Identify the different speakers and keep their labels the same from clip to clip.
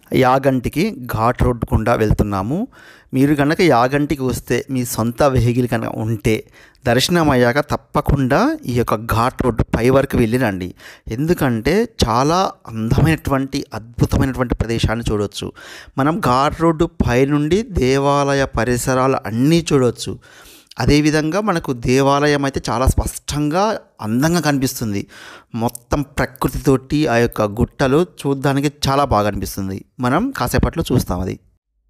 Speaker 1: యాగంటికి ghat road గుండా వెళ్తున్నాము మీరు కనుక యాగంటికి వస్తే మీ సొంత వెహికల్ కనుక ఉంటే దర్శనం అయ్యాక తప్పకుండా ఈ యొక్క ఘాట్ రోడ్ పై వరకు వెళ్ళి రండి ఎందుకంటే చాలా అందమైనటువంటి అద్భుతమైనటువంటి ప్రదేశాన్ని చూడవచ్చు మనం ఘాట్ రోడ్డు పై నుండి దేవాలయ పరిసరాలు అన్నీ చూడవచ్చు అదేవిధంగా మనకు దేవాలయం అయితే చాలా స్పష్టంగా అందంగా కనిపిస్తుంది మొత్తం ప్రకృతితోటి ఆ యొక్క గుట్టలు చూడడానికి చాలా బాగా అనిపిస్తుంది మనం కాసేపట్లో చూస్తాం అది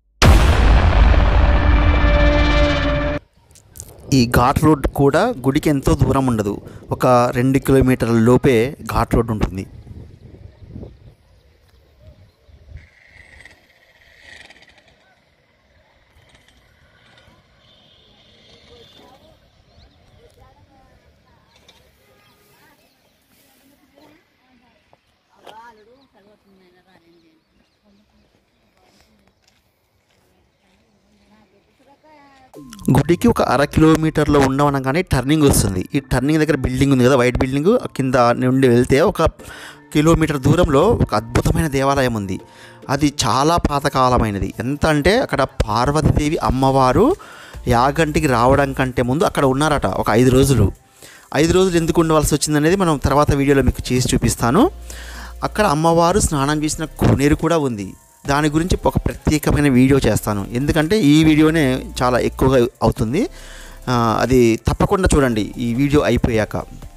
Speaker 1: ఈ ఘాట్ రోడ్ కూడా గుడికి ఎంతో దూరం ఉండదు ఒక రెండు కిలోమీటర్ల లోపే ఘాట్ రోడ్ ఉంటుంది గుడికి ఒక అర కిలోమీటర్లో ఉండవనగానే టర్నింగ్ వస్తుంది ఈ టర్నింగ్ దగ్గర బిల్డింగ్ ఉంది కదా వైట్ బిల్డింగ్ కింద నుండి వెళ్తే ఒక కిలోమీటర్ దూరంలో ఒక అద్భుతమైన దేవాలయం ఉంది అది చాలా పాతకాలమైనది ఎంత అంటే అక్కడ పార్వతీదేవి అమ్మవారు యాగంటికి రావడం కంటే ముందు అక్కడ ఉన్నారట ఒక ఐదు రోజులు ఐదు రోజులు ఎందుకు ఉండవలసి వచ్చిందనేది మనం తర్వాత వీడియోలో మీకు చేసి చూపిస్తాను అక్కడ అమ్మవారు స్నానం చేసిన కోనేరు కూడా ఉంది దాని గురించి ఒక ప్రత్యేకమైన వీడియో చేస్తాను ఎందుకంటే ఈ వీడియోనే చాలా ఎక్కువగా అవుతుంది ఆ, అది తప్పకుండా చూడండి ఈ వీడియో అయిపోయాక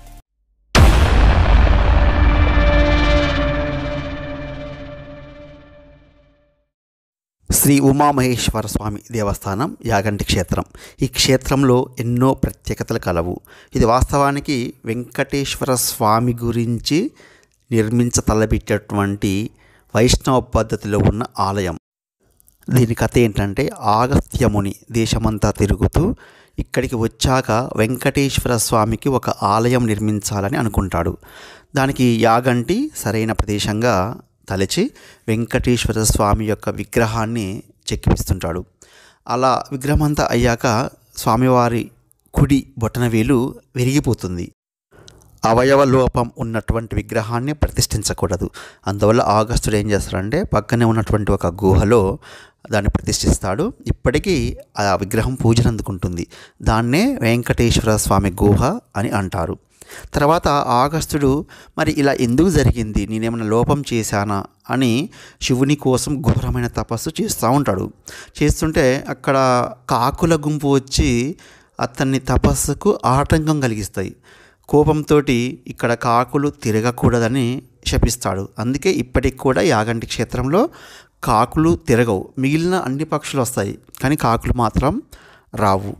Speaker 1: శ్రీ ఉమామహేశ్వర స్వామి దేవస్థానం యాగంటి క్షేత్రం ఈ క్షేత్రంలో ఎన్నో ప్రత్యేకతలు కలవు ఇది వాస్తవానికి వెంకటేశ్వర స్వామి గురించి నిర్మించ తలపెట్టేటువంటి వైష్ణవ పద్ధతిలో ఉన్న ఆలయం దీని కథ ఏంటంటే ఆగస్త్యముని దేశమంతా తిరుగుతూ ఇక్కడికి వచ్చాక వెంకటేశ్వర స్వామికి ఒక ఆలయం నిర్మించాలని అనుకుంటాడు దానికి యాగంటి సరైన ప్రదేశంగా తలచి వెంకటేశ్వర స్వామి యొక్క విగ్రహాన్ని చెక్కిపిస్తుంటాడు అలా విగ్రహం అంతా అయ్యాక స్వామివారి కుడి బొటనవేలు విరిగిపోతుంది అవయవ లోపం ఉన్నటువంటి విగ్రహాన్ని ప్రతిష్ఠించకూడదు అందువల్ల ఆగస్టుడు ఏం చేస్తాడంటే పక్కనే ఉన్నటువంటి ఒక గుహలో దాన్ని ప్రతిష్ఠిస్తాడు ఇప్పటికీ ఆ విగ్రహం పూజను అందుకుంటుంది దాన్నే వెంకటేశ్వర స్వామి గుహ అని అంటారు తర్వాత ఆగస్టుడు మరి ఇలా ఎందుకు జరిగింది నేనేమైనా లోపం చేశానా అని శివుని కోసం ఘోరమైన తపస్సు చేస్తూ ఉంటాడు చేస్తుంటే అక్కడ కాకుల గుంపు వచ్చి అతన్ని తపస్సుకు ఆటంకం కలిగిస్తాయి కోపంతో ఇక్కడ కాకులు తిరగకూడదని శపిస్తాడు అందుకే ఇప్పటికి కూడా యాగంటి క్షేత్రంలో కాకులు తిరగవు మిగిలిన అన్ని పక్షులు వస్తాయి కానీ కాకులు మాత్రం రావు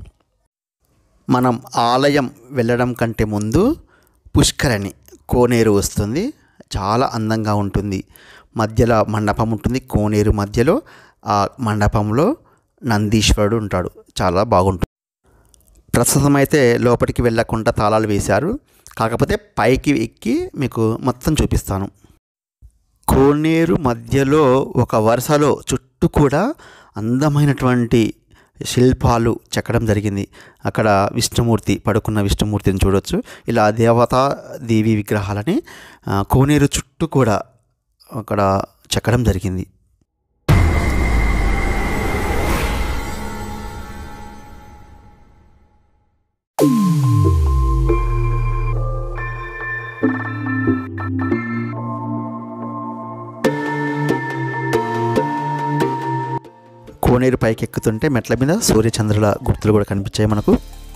Speaker 1: మనం ఆలయం వెళ్ళడం కంటే ముందు పుష్కరణి కోనేరు వస్తుంది చాలా అందంగా ఉంటుంది మధ్యలో మండపం ఉంటుంది కోనేరు మధ్యలో ఆ మండపంలో నందీశ్వరుడు ఉంటాడు చాలా బాగుంటుంది ప్రస్తుతం అయితే లోపలికి వెళ్ళకుండా తాళాలు వేశారు కాకపోతే పైకి ఎక్కి మీకు మొత్తం చూపిస్తాను కోనేరు మధ్యలో ఒక వరుసలో చుట్టూ కూడా అందమైనటువంటి శిల్పాలు చెక్కడం జరిగింది అక్కడ విష్ణుమూర్తి పడుకున్న విష్ణుమూర్తిని చూడొచ్చు ఇలా దేవతా దేవి విగ్రహాలని ఆ, కోనేరు చుట్టూ కూడా అక్కడ చెక్కడం జరిగింది కోనేరు పైకి ఎక్కుతుంటే మెట్ల మీద సూర్యచంద్రుల గుర్తులు కూడా కనిపించాయి మనకు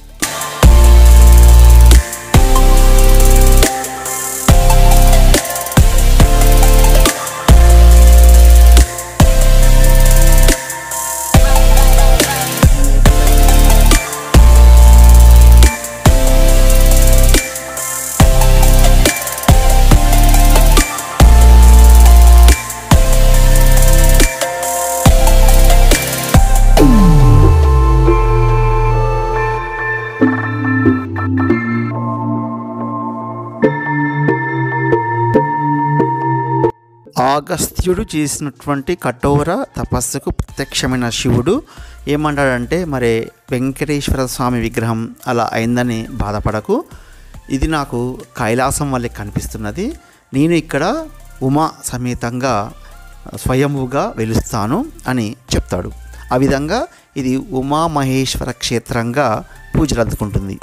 Speaker 1: ఆగస్త్యుడు చేసినటువంటి కఠోర తపస్సుకు ప్రత్యక్షమైన శివుడు ఏమంటాడంటే మరి వెంకటేశ్వర స్వామి విగ్రహం అలా అయిందని బాధపడకు ఇది నాకు కైలాసం వల్లే కనిపిస్తున్నది నేను ఇక్కడ ఉమా సమేతంగా స్వయంభుగా వెలుస్తాను అని చెప్తాడు ఆ విధంగా ఇది ఉమామహేశ్వర క్షేత్రంగా పూజలు అందుకుంటుంది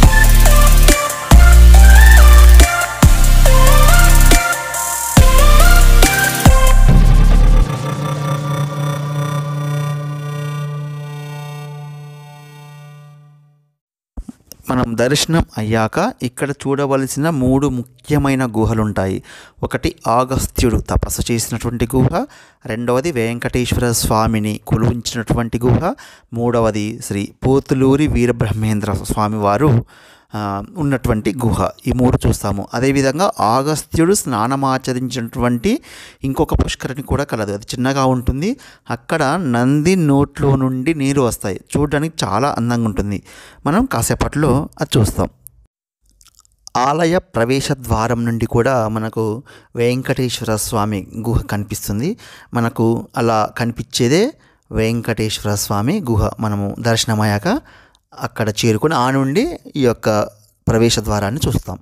Speaker 1: మనం దర్శనం అయ్యాక ఇక్కడ చూడవలసిన మూడు ముఖ్యమైన గుహలు ఉంటాయి ఒకటి ఆగస్త్యుడు తపస్సు చేసినటువంటి గుహ రెండవది వెంకటేశ్వర స్వామిని కొలువించినటువంటి గుహ మూడవది శ్రీ పోతులూరి వీరబ్రహ్మేంద్ర స్వామి వారు ఆ, ఉన్నటువంటి గుహ ఈ మూడు చూస్తాము అదేవిధంగా ఆగస్త్యుడు స్నానమాచరించినటువంటి ఇంకొక పుష్కరిణి కూడా కలదు అది చిన్నగా ఉంటుంది అక్కడ నంది నోట్లో నుండి నీరు వస్తాయి చూడడానికి చాలా అందంగా ఉంటుంది మనం కాసేపట్లో అది చూస్తాం ఆలయ ప్రవేశ ద్వారం నుండి కూడా మనకు వెంకటేశ్వర స్వామి గుహ కనిపిస్తుంది మనకు అలా కనిపించేదే వెంకటేశ్వర స్వామి గుహ మనము దర్శనమయ్యాక అక్కడ చేరుకుని ఆ నుండి ఈ యొక్క ప్రవేశ ద్వారాన్ని చూస్తాం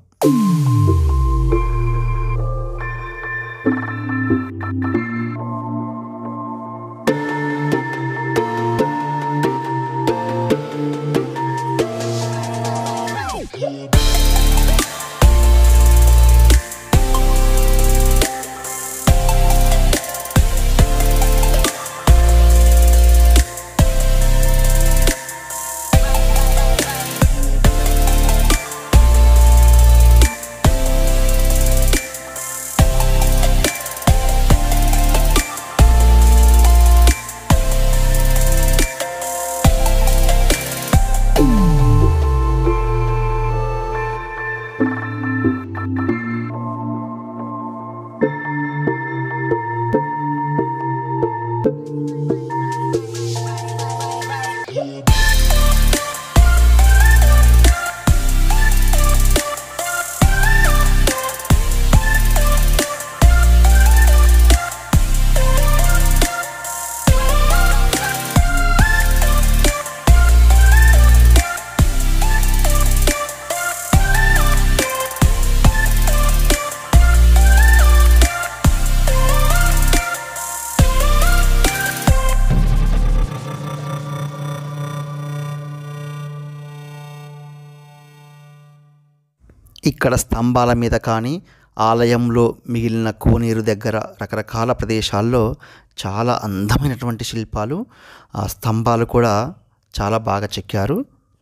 Speaker 1: ఇక్కడ స్తంభాల మీద కానీ ఆలయంలో మిగిలిన కోనేరు దగ్గర రకరకాల ప్రదేశాల్లో చాలా అందమైనటువంటి శిల్పాలు ఆ స్తంభాలు కూడా చాలా బాగా చెక్కారు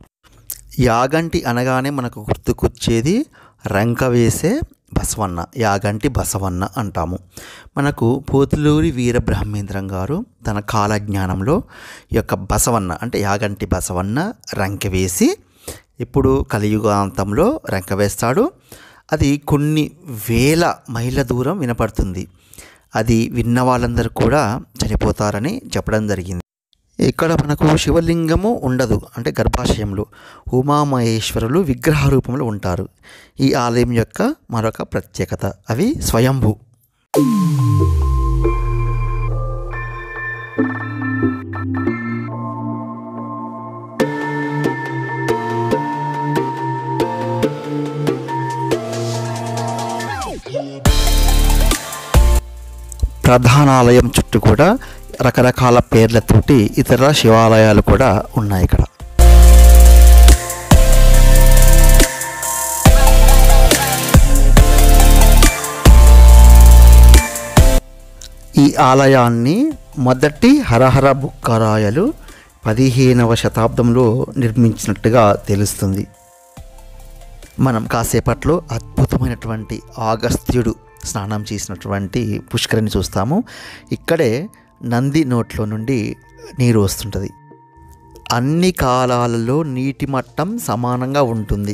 Speaker 1: యాగంటి అనగానే మనకు గుర్తుకొచ్చేది రంక వేసే బసవన్న యాగంటి బసవన్న అంటాము మనకు పోతులూరి వీర బ్రహ్మేంద్రం గారు తన కాలజ్ఞానంలో ఈ యొక్క బసవన్న అంటే యాగంటి బసవన్న రంక వేసి ఇప్పుడు కలియుగాంతంలో రంక వేస్తాడు అది కొన్ని వేల మైళ్ళ దూరం వినపడుతుంది అది విన్న వాళ్ళందరూ కూడా చనిపోతారని చెప్పడం జరిగింది ఇక్కడ మనకు శివలింగము ఉండదు అంటే గర్భాశయంలో ఉమామహేశ్వరులు విగ్రహ రూపంలో ఉంటారు ఈ ఆలయం యొక్క మరొక ప్రత్యేకత అవి స్వయంభూ ప్రధాన ఆలయం చుట్టూ కూడా రకరకాల పేర్లతోటి ఇతర శివాలయాలు కూడా ఉన్నాయి ఇక్కడ ఈ ఆలయాన్ని మొదటి హరహర బుక్కరాయలు పదిహేనవ శతాబ్దంలో నిర్మించినట్టుగా తెలుస్తుంది మనం కాసేపట్లో అద్భుతమైనటువంటి ఆగస్త్యుడు స్నానం చేసినటువంటి పుష్కరిని చూస్తాము ఇక్కడే నంది నోట్లో నుండి నీరు వస్తుంటుంది అన్ని కాలాలలో నీటి మట్టం సమానంగా ఉంటుంది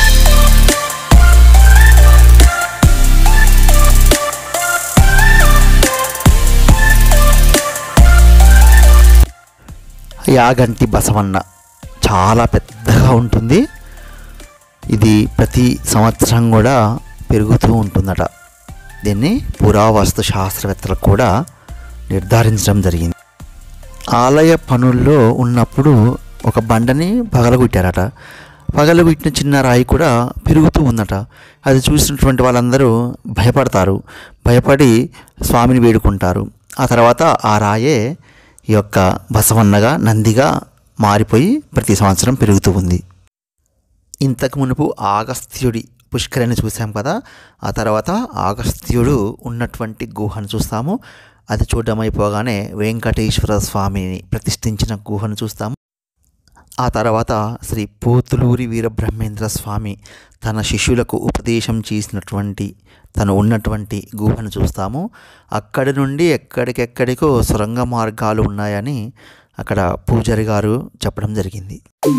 Speaker 1: యాగంటి బసవన్న చాలా పెద్దగా ఉంటుంది ఇది ప్రతి సంవత్సరం కూడా పెరుగుతూ ఉంటుందట దీన్ని పురావస్తు శాస్త్రవేత్తలు కూడా నిర్ధారించడం జరిగింది ఆలయ పనుల్లో ఉన్నప్పుడు ఒక బండని పగలగొట్టారట పగలగొట్టిన చిన్న రాయి కూడా పెరుగుతూ ఉందట అది చూసినటువంటి వాళ్ళందరూ భయపడతారు భయపడి స్వామిని వేడుకుంటారు ఆ తర్వాత ఆ రాయే ఈ యొక్క బసవన్నగా నందిగా మారిపోయి ప్రతి సంవత్సరం పెరుగుతూ ఉంది ఇంతకు మునుపు ఆగస్త్యుడి పుష్కరిని చూసాం కదా ఆ తర్వాత ఆగస్త్యుడు ఉన్నటువంటి గుహను చూస్తాము అది చూడడం అయిపోగానే వెంకటేశ్వర స్వామిని ప్రతిష్ఠించిన గుహను చూస్తాము ఆ తర్వాత శ్రీ పోతులూరి వీరబ్రహ్మేంద్ర స్వామి తన శిష్యులకు ఉపదేశం చేసినటువంటి తను ఉన్నటువంటి గుహను చూస్తాము అక్కడి నుండి ఎక్కడికెక్కడికో సొరంగ మార్గాలు ఉన్నాయని అక్కడ పూజారి గారు చెప్పడం జరిగింది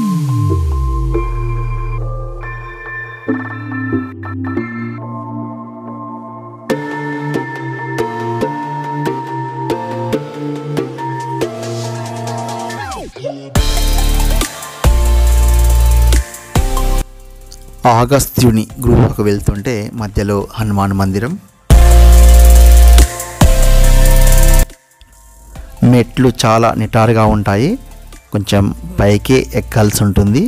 Speaker 1: ఆగస్త్యుని గుహకు వెళ్తుంటే మధ్యలో హనుమాన్ మందిరం మెట్లు చాలా నిటారుగా ఉంటాయి కొంచెం పైకే ఎక్కాల్సి ఉంటుంది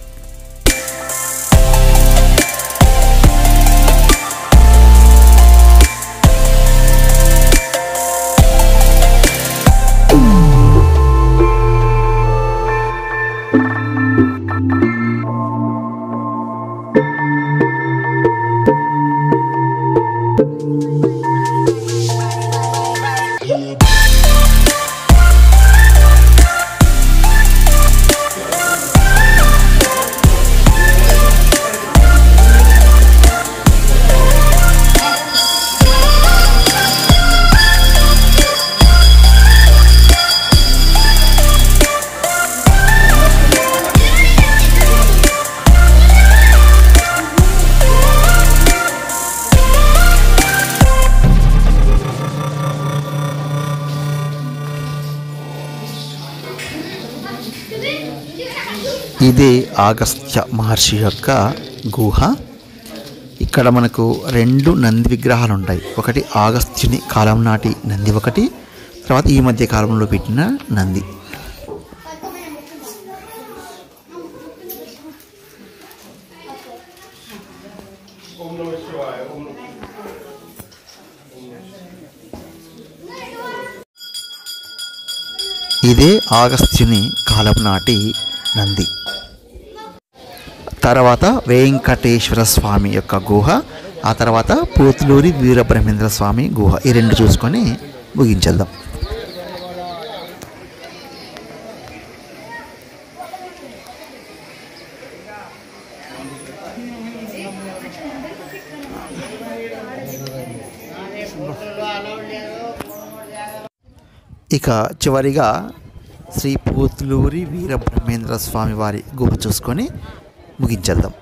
Speaker 1: ఇదే ఆగస్త్య మహర్షి యొక్క గుహ ఇక్కడ మనకు రెండు నంది విగ్రహాలు ఉంటాయి ఒకటి ఆగస్త్యుని కాలం నాటి నంది ఒకటి తర్వాత ఈ మధ్య కాలంలో పెట్టిన నంది ఇదే ఆగస్త్యుని కాలం నాటి నంది తర్వాత వెంకటేశ్వర స్వామి యొక్క గుహ ఆ తర్వాత పోతులూరి వీరబ్రహ్మేంద్ర స్వామి గుహ ఈ రెండు చూసుకొని ముగించేద్దాం ఇక చివరిగా శ్రీ పోతులూరి వీరబ్రహ్మేంద్ర స్వామి వారి గుహ చూసుకొని ముగించేద్దాం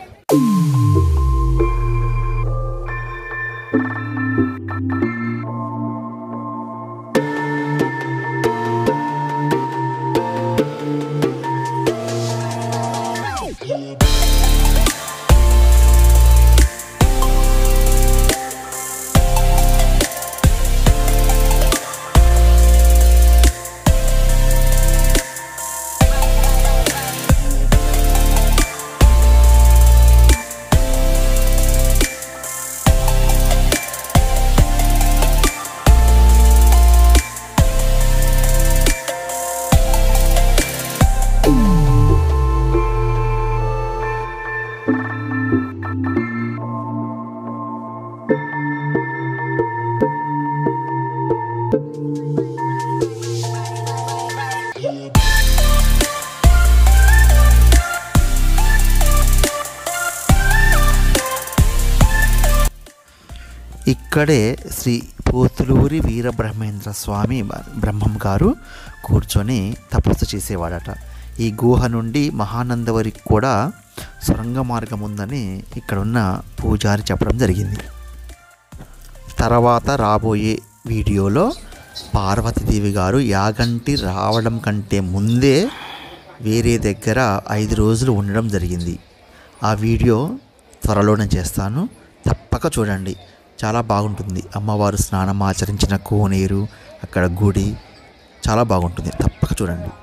Speaker 1: ఇక్కడే శ్రీ పోతులూరి వీరబ్రహ్మేంద్ర స్వామి బ్రహ్మం గారు కూర్చొని తపస్సు చేసేవాడట ఈ గుహ నుండి మహానందవరికి కూడా సొరంగ మార్గం ఉందని ఇక్కడున్న పూజారి చెప్పడం జరిగింది తర్వాత రాబోయే వీడియోలో పార్వతీదేవి గారు యాగంటి రావడం కంటే ముందే వేరే దగ్గర ఐదు రోజులు ఉండడం జరిగింది ఆ వీడియో త్వరలోనే చేస్తాను తప్పక చూడండి చాలా బాగుంటుంది అమ్మవారు స్నానం ఆచరించిన కోనేరు అక్కడ గుడి చాలా బాగుంటుంది తప్పక చూడండి